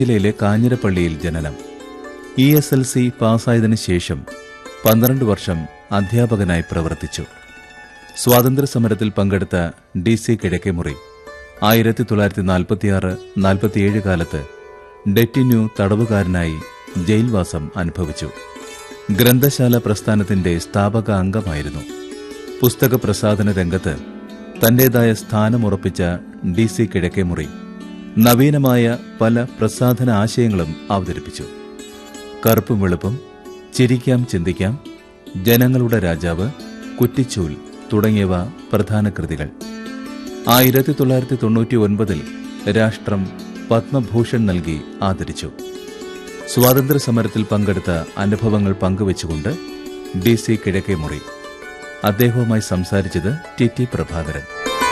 ജില്ലയിലെ കാഞ്ഞിരപ്പള്ളിയിൽ ജനനം ഇ എസ് എൽ സി പാസ്സായതിനു ശേഷം പന്ത്രണ്ട് വർഷം അധ്യാപകനായി പ്രവർത്തിച്ചു സ്വാതന്ത്ര്യസമരത്തിൽ പങ്കെടുത്ത ഡി സി കിഴക്കേമുറി ആയിരത്തി തൊള്ളായിരത്തി നാൽപ്പത്തിയാറ് നാൽപ്പത്തിയേഴ് കാലത്ത് ഡെറ്റിന്യൂ തടവുകാരനായി ജയിൽവാസം അനുഭവിച്ചു ഗ്രന്ഥശാല പ്രസ്ഥാനത്തിന്റെ സ്ഥാപക അംഗമായിരുന്നു പുസ്തക പ്രസാധന രംഗത്ത് തന്റേതായ സ്ഥാനമുറപ്പിച്ച ഡി സി കിഴക്കേമുറി നവീനമായ പല പ്രസാധന ആശയങ്ങളും അവതരിപ്പിച്ചു കറുപ്പും വെളുപ്പും ചിരിക്കാം ചിന്തിക്കാം ജനങ്ങളുടെ രാജാവ് കുറ്റിച്ചൂൽ തുടങ്ങിയവ പ്രധാന കൃതികൾ ആയിരത്തി തൊള്ളായിരത്തി തൊണ്ണൂറ്റി ഒൻപതിൽ രാഷ്ട്രം പത്മഭൂഷൺ നൽകി ആദരിച്ചു സ്വാതന്ത്ര്യ സമരത്തിൽ പങ്കെടുത്ത അനുഭവങ്ങൾ പങ്കുവച്ചുകൊണ്ട് ഡി സി കിഴക്കേമുറി അദ്ദേഹവുമായി സംസാരിച്ചത് ടി ടി പ്രഭാകരൻ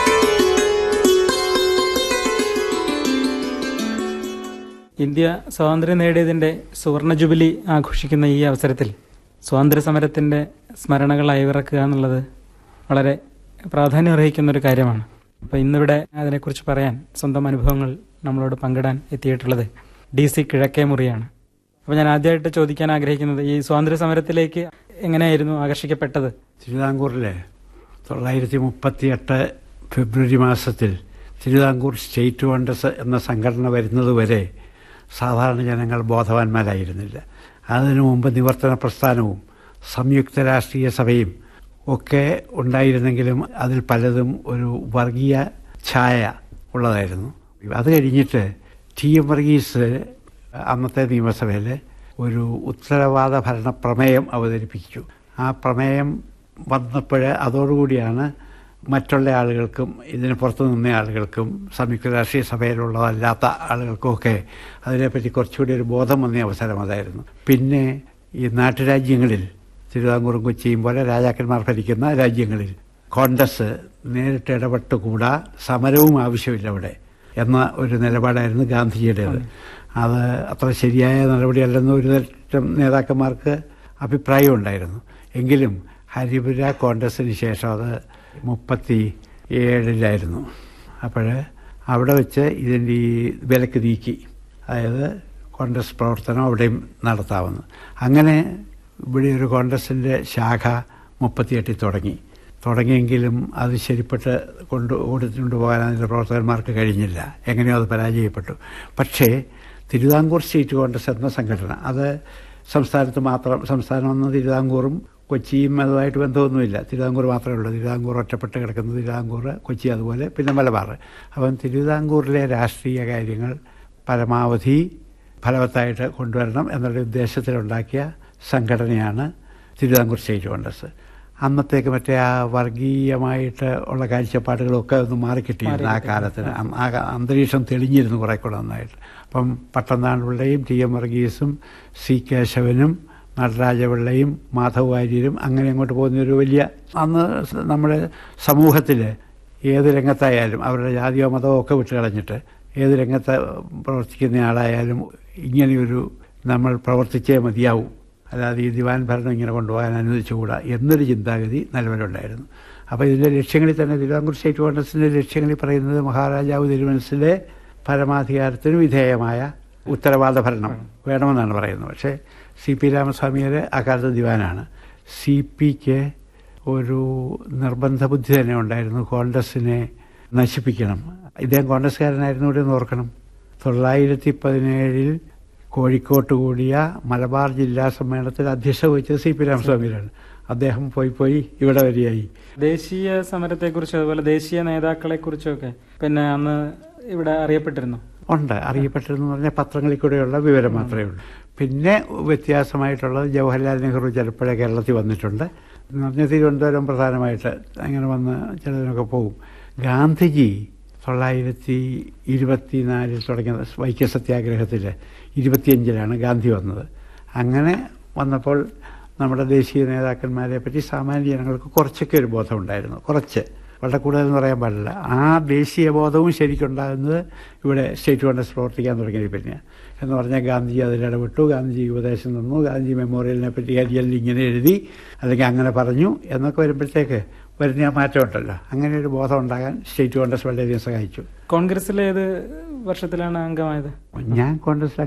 ഇന്ത്യ സ്വാതന്ത്ര്യം നേടിയതിന്റെ സുവർണ ജൂബിലി ആഘോഷിക്കുന്ന ഈ അവസരത്തിൽ സ്വാതന്ത്ര്യ സമരത്തിന്റെ സ്മരണകൾ അയവിറക്കുക എന്നുള്ളത് വളരെ പ്രാധാന്യം അർഹിക്കുന്ന ഒരു കാര്യമാണ് അപ്പോൾ ഇന്നിവിടെ അതിനെക്കുറിച്ച് പറയാൻ സ്വന്തം അനുഭവങ്ങൾ നമ്മളോട് പങ്കിടാൻ എത്തിയിട്ടുള്ളത് ഡി സി കിഴക്കേ മുറിയാണ് അപ്പോൾ ഞാൻ ആദ്യമായിട്ട് ചോദിക്കാൻ ആഗ്രഹിക്കുന്നത് ഈ സ്വാതന്ത്ര്യ സമരത്തിലേക്ക് എങ്ങനെയായിരുന്നു ആകർഷിക്കപ്പെട്ടത് തിരുവിതാംകൂറിലെ തൊള്ളായിരത്തി മുപ്പത്തിയെട്ട് ഫെബ്രുവരി മാസത്തിൽ തിരുവിതാംകൂർ സ്റ്റേറ്റ് കോൺഗ്രസ് എന്ന സംഘടന വരുന്നതുവരെ സാധാരണ ജനങ്ങൾ ബോധവാന്മാരായിരുന്നില്ല അതിനു മുമ്പ് നിവർത്തന പ്രസ്ഥാനവും സംയുക്ത രാഷ്ട്രീയ സഭയും ഒക്കെ ഉണ്ടായിരുന്നെങ്കിലും അതിൽ പലതും ഒരു വർഗീയ ഛായ ഉള്ളതായിരുന്നു അത് കഴിഞ്ഞിട്ട് ടി എം വർഗീസ് അന്നത്തെ നിയമസഭയിൽ ഒരു ഉത്തരവാദ ഭരണ പ്രമേയം അവതരിപ്പിച്ചു ആ പ്രമേയം വന്നപ്പോൾ അതോടുകൂടിയാണ് മറ്റുള്ള ആളുകൾക്കും ഇതിന് പുറത്തു നിന്ന ആളുകൾക്കും സംയുക്ത രാഷ്ട്രീയ സഭയിലുള്ളതല്ലാത്ത ആളുകൾക്കുമൊക്കെ അതിനെപ്പറ്റി കുറച്ചുകൂടി ഒരു ബോധം വന്ന അവസരം അതായിരുന്നു പിന്നെ ഈ നാട്ടുരാജ്യങ്ങളിൽ തിരുവിതാംകൂറും കൊച്ചിയും പോലെ രാജാക്കന്മാർ ഭരിക്കുന്ന രാജ്യങ്ങളിൽ കോൺഗ്രസ് നേരിട്ട് ഇടപെട്ടുകൂടാ സമരവും ആവശ്യമില്ല അവിടെ എന്ന ഒരു നിലപാടായിരുന്നു ഗാന്ധിജിയുടേത് അത് അത്ര ശരിയായ നടപടിയല്ലെന്ന് ഒരു തരം നേതാക്കന്മാർക്ക് അഭിപ്രായം ഉണ്ടായിരുന്നു എങ്കിലും ഹരിപുര കോൺഗ്രസിന് ശേഷം അത് മുപ്പത്തി ഏഴിലായിരുന്നു അപ്പോൾ അവിടെ വെച്ച് ഇതിൻ്റെ ഈ വിലക്ക് നീക്കി അതായത് കോൺഗ്രസ് പ്രവർത്തനം അവിടെയും നടത്താമെന്ന് അങ്ങനെ ഇവിടെ ഒരു കോൺഗ്രസിൻ്റെ ശാഖ മുപ്പത്തിയെട്ടിൽ തുടങ്ങി തുടങ്ങിയെങ്കിലും അത് ശരിപ്പെട്ട് കൊണ്ട് കൊടുത്തുകൊണ്ട് പോകാൻ അതിൻ്റെ പ്രവർത്തകന്മാർക്ക് കഴിഞ്ഞില്ല എങ്ങനെയോ അത് പരാജയപ്പെട്ടു പക്ഷേ തിരുവിതാംകൂർ സ്റ്റേറ്റ് കോൺഗ്രസ് എന്ന സംഘടന അത് സംസ്ഥാനത്ത് മാത്രം സംസ്ഥാനം എന്ന തിരുവിതാംകൂറും കൊച്ചിയും അതുമായിട്ട് ബന്ധമൊന്നുമില്ല തിരുവിതാംകൂർ മാത്രമേ ഉള്ളൂ തിരുവിതാംകൂർ ഒറ്റപ്പെട്ട് കിടക്കുന്നത് തിരുവിതാംകൂർ കൊച്ചി അതുപോലെ പിന്നെ മലബാർ അപ്പം തിരുവിതാംകൂറിലെ രാഷ്ട്രീയ കാര്യങ്ങൾ പരമാവധി ഫലവത്തായിട്ട് കൊണ്ടുവരണം എന്നുള്ള ഉദ്ദേശത്തിലുണ്ടാക്കിയ സംഘടനയാണ് തിരുവിതാംകൂർ സ്റ്റേറ്റ് കോൺഗ്രസ് അന്നത്തേക്ക് മറ്റേ ആ വർഗീയമായിട്ട് ഉള്ള കാഴ്ചപ്പാടുകളൊക്കെ ഒന്ന് മാറിക്കിട്ടിയിരുന്നു ആ കാലത്തിന് അ- ആ ക- അന്തരീക്ഷം തെളിഞ്ഞിരുന്നു കുറെ കൂടെ നന്നായിട്ട് അപ്പം പട്ടന്നാടുപിള്ളയും ടി എം വർഗീസും സി കേശവനും നടരാജപിള്ളയും മാധവ് വാര്യരും അങ്ങനെ അങ്ങോട്ട് പോകുന്ന ഒരു വലിയ അന്ന് സ- നമ്മുടെ സമൂഹത്തിൽ ഏത് രംഗത്തായാലും അവരുടെ ജാതിയോ മതമോ ഒക്കെ വിട്ടുകളഞ്ഞിട്ട് ഏത് രംഗത്ത് പ്രവർത്തിക്കുന്ന ആളായാലും ഇങ്ങനെയൊരു നമ്മൾ പ്രവർത്തിച്ചേ മതിയാവൂ അല്ലാതെ ഈ ദിവാൻ ഭരണം ഇങ്ങനെ കൊണ്ടുപോകാൻ അനുവദിച്ചുകൂടാ എന്നൊരു ചിന്താഗതി നിലവിലുണ്ടായിരുന്നു അപ്പോൾ ഇതിൻ്റെ ലക്ഷ്യങ്ങളിൽ തന്നെ തിരുവിതാംകൂർ സ്റ്റേറ്റ് കോൺഗ്രസിൻ്റെ ലക്ഷ്യങ്ങളിൽ പറയുന്നത് മഹാരാജാവ് തിരുമനസിലെ പരമാധികാരത്തിന് വിധേയമായ ഉത്തരവാദ ഭരണം വേണമെന്നാണ് പറയുന്നത് പക്ഷേ സി പി രാമസ്വാമിയുടെ അക്കാലത്ത് ദിവാനാണ് സി പിക്ക് ഒരു നിർബന്ധ ബുദ്ധി തന്നെ ഉണ്ടായിരുന്നു കോൺഗ്രസിനെ നശിപ്പിക്കണം ഇദ്ദേഹം കോൺഗ്രസ്സുകാരനായിരുന്നു ഇവിടെ നിന്ന് ഓർക്കണം തൊള്ളായിരത്തി പതിനേഴിൽ കോഴിക്കോട്ട് കൂടിയ മലബാർ ജില്ലാ സമ്മേളനത്തിൽ അധ്യക്ഷത വഹിച്ചത് സി പി രാമസ്വാമിയിലാണ് അദ്ദേഹം പോയി പോയി ഇവിടെ വരികയായി ദേശീയ സമരത്തെക്കുറിച്ചും അതുപോലെ ദേശീയ നേതാക്കളെക്കുറിച്ചൊക്കെ പിന്നെ അന്ന് ഇവിടെ അറിയപ്പെട്ടിരുന്നു ഉണ്ട് അറിയപ്പെട്ടിരുന്നു പറഞ്ഞാൽ പത്രങ്ങളിൽ കൂടെയുള്ള വിവരം മാത്രമേ ഉള്ളൂ പിന്നെ വ്യത്യാസമായിട്ടുള്ളത് ജവഹർലാൽ നെഹ്റു ചിലപ്പോഴേ കേരളത്തിൽ വന്നിട്ടുണ്ട് എന്ന് പറഞ്ഞാൽ തിരുവനന്തപുരം പ്രധാനമായിട്ട് അങ്ങനെ വന്ന് ചിലതിനൊക്കെ പോകും ഗാന്ധിജി തൊള്ളായിരത്തി ഇരുപത്തിനാലിൽ തുടങ്ങിയ വൈക്കം സത്യാഗ്രഹത്തിൽ ഇരുപത്തിയഞ്ചിലാണ് ഗാന്ധി വന്നത് അങ്ങനെ വന്നപ്പോൾ നമ്മുടെ ദേശീയ നേതാക്കന്മാരെ പറ്റി സാമാന്യ ജനങ്ങൾക്ക് കുറച്ചൊക്കെ ഒരു ബോധം ഉണ്ടായിരുന്നു കുറച്ച് വളരെ കൂടുതലെന്ന് പറയാൻ പാടില്ല ആ ദേശീയ ബോധവും ശരിക്കുണ്ടാകുന്നത് ഇവിടെ സ്റ്റേറ്റ് കോൺഗ്രസ് പ്രവർത്തിക്കാൻ തുടങ്ങിയത് പിന്നെ എന്ന് പറഞ്ഞാൽ ഗാന്ധിജി അതിലിടപെട്ടു ഗാന്ധിജി ഉപദേശം തന്നു ഗാന്ധി മെമ്മോറിയലിനെ പറ്റി കരിയലിൽ ഇങ്ങനെ എഴുതി അല്ലെങ്കിൽ അങ്ങനെ പറഞ്ഞു എന്നൊക്കെ വരുമ്പോഴത്തേക്ക് വരുന്ന ആ മാറ്റം ഉണ്ടല്ലോ അങ്ങനെ ഒരു ബോധം ഉണ്ടാകാൻ സ്റ്റേറ്റ് കോൺഗ്രസ് വളരെയധികം സഹായിച്ചു കോൺഗ്രസിലെ ഏത് വർഷത്തിലാണ് അംഗമായത് ഞാൻ കോൺഗ്രസ്